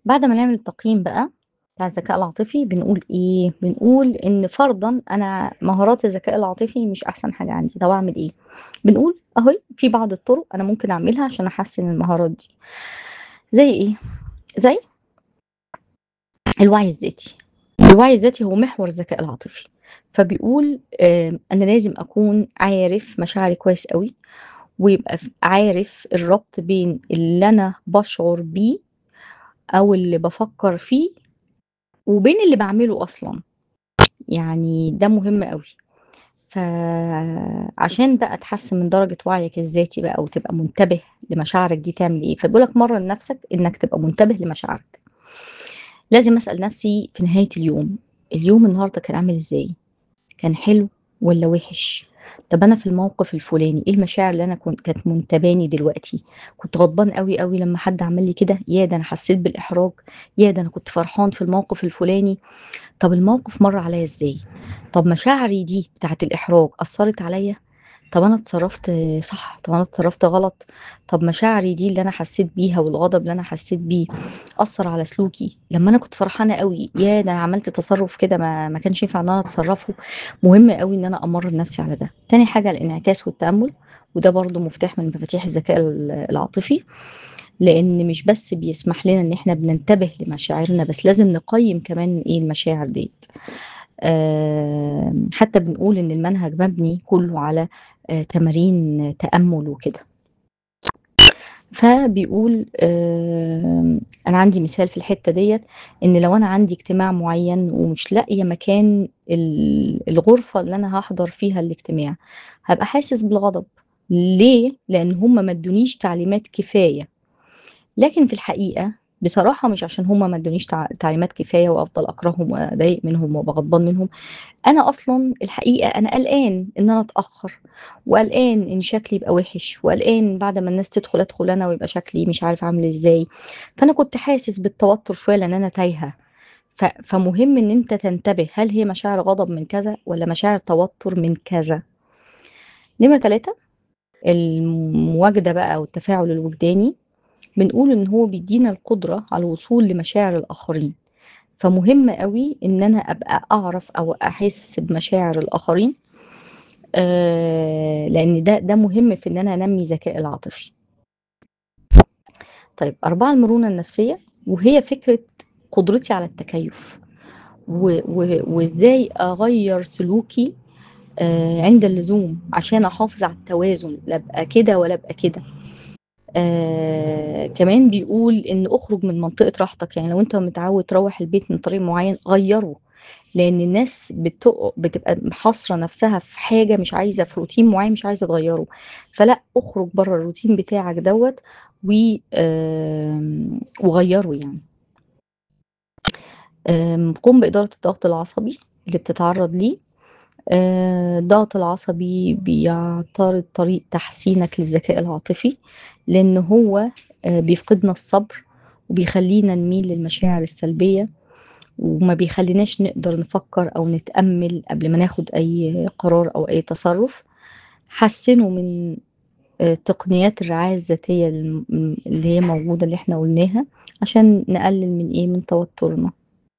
بعد ما نعمل التقييم بقى بتاع الذكاء العاطفي بنقول إيه، بنقول إن فرضًا أنا مهارات الذكاء العاطفي مش أحسن حاجة عندي، طب أعمل إيه؟ بنقول أهي في بعض الطرق أنا ممكن أعملها عشان أحسّن المهارات دي. زي إيه؟ زي الوعي الذاتي، الوعي الذاتي هو محور الذكاء العاطفي، فبيقول آآ أنا لازم أكون عارف مشاعري كويس أوي، ويبقى ف عارف الربط بين اللي أنا باشعر بيه أو اللي بافكّر فيه وبين اللي باعمله أصلًا، يعني ده مهم أوي. فعشان بقى تحسّن من درجة وعيك الذاتي بقى وتبقى منتبه لمشاعرك دي تعمل إيه، فبيقول لك مرّن نَفْسك إنّك تبقى منتبه لمشاعرك. لازم أسأل نَفْسي في نهاية اليوم، اليوم النهارده كان عامل إزاي؟ كان حلو والّا وِحِش؟ طب أنا في الموقف الفُلاني إيه المشاعر اللي أنا كنت كانت منتاباني دلوقتي؟ كنت غضبان أوي، أوي لمّا حد عمل لي كده، ياه! ده أنا حسّيت بالإحراج، ياه! ده أنا كنت فرحان في الموقف الفُلاني، طب الموقف مَر عليّا إزاي؟ طب مشاعري دي بتاعة الإحراج أثّرت عليّا؟ طب أنا اتصرّفت صح، طب أنا اتصرّفت غلط، طب مشاعري دي اللي أنا حسّيت بيها والغضب اللي أنا حسّيت بيه أثّر على سلوكي، لمّا أنا كنت فرحانة أوي، ياه! ده أنا عملت تصرُّف كده ما ما كانش ينفع إن أنا أتصرّفه، مهم أوي إن أنا أمرّن نَفْسي على ده. تاني حاجة الانعكاس والتأمُّل، وده برضه مفتاح من مفاتيح الذكاء ال العاطفي، لإن مش بس بيسمح لنا إن إحنا بننتبه لمشاعرنا، بس لازم نقيّم كمان إيه المشاعر ديّة. آآ حتى بنقول إن المنهج مبني كُلّه على آآ تمارين تأمُّل وكده. فبيقول آمم أنا عندي مثال في الحتّة ديّة، إن لو أنا عندي اجتماع معيّن ومش لاقية مكان ال الغرفة اللي أنا هاحضر فيها الاجتماع، هابقى حاسس بالغضب، ليه؟ لإن هم ما ادّونيش تعليمات كفاية. لكن في الحقيقة بصراحة مش عشان هم ما ادّونيش تع تعليمات كفاية وأفضل أكرههم وأضايق منهم وأبقى غضبان منهم، أنا أصلًا الحقيقة أنا قلقان إن أنا أتأخّر، وقلقان إن شكلي يبقى وِحِش، وقلقان بعد ما الناس تدخل أدخل أنا ويبقى شكلي مش عارف عامل إزاي، فأنا كنت حاسس بالتوتُّر شوية لإن أنا تايهة، ف فمهم إن أنت تنتبه هل هي مشاعر غضب من كذا والّا مشاعر توتُّر من كذا. نمرة 3 المواجدة بقى والتفاعل الوجداني، بنقول إن هو بيدّينا القدرة على الوصول لمشاعر الآخرين، فمهم أوي إن أنا أبقى أعرف أو أحس بمشاعر الآخرين آآ لإن ده ده مهم في إن أنا أنمّي ذكائي العاطفي. طيب 4 المرونة النفسية، وهي فكرة قدرتي على التكيُّف، و و وإزاي أغيّر سلوكي آآ عند اللزوم عشان أحافظ على التوازن، لا أبقى كده ولا أبقى كده. آآ كمان بيقول إن اخرج من منطقة راحتك، يعني لو أنت متعوّد تروّح البيت من طريق معيّن غيّره، لإن الناس بتق بتبقى محاصرة نَفْسها في حاجة مش عايزة في روتين معيّن مش عايزة تغيّره، فلأ اخرج برّه الروتين بتاعك دوّة و آمم وغيّره يعني. آمم قُم بإدارة الضغط العصبي اللي بتتعرّض ليه، آآ الضغط العصبي بيعترض طريق تحسينك للذكاء العاطفي، لإن هو آآ بيفقدنا الصبر، وبيخلّينا نميل للمشاعر السلبية، وما بيخلّيناش نقدر نفكّر أو نتأمّل قبل ما ناخد أي قرار أو أي تصرُّف. حسّنوا من آآ تقنيات الرعاية الذاتية الم اللي هي موجودة اللي إحنا قُلناها، عشان نقلل من إيه، من توتُّرنا.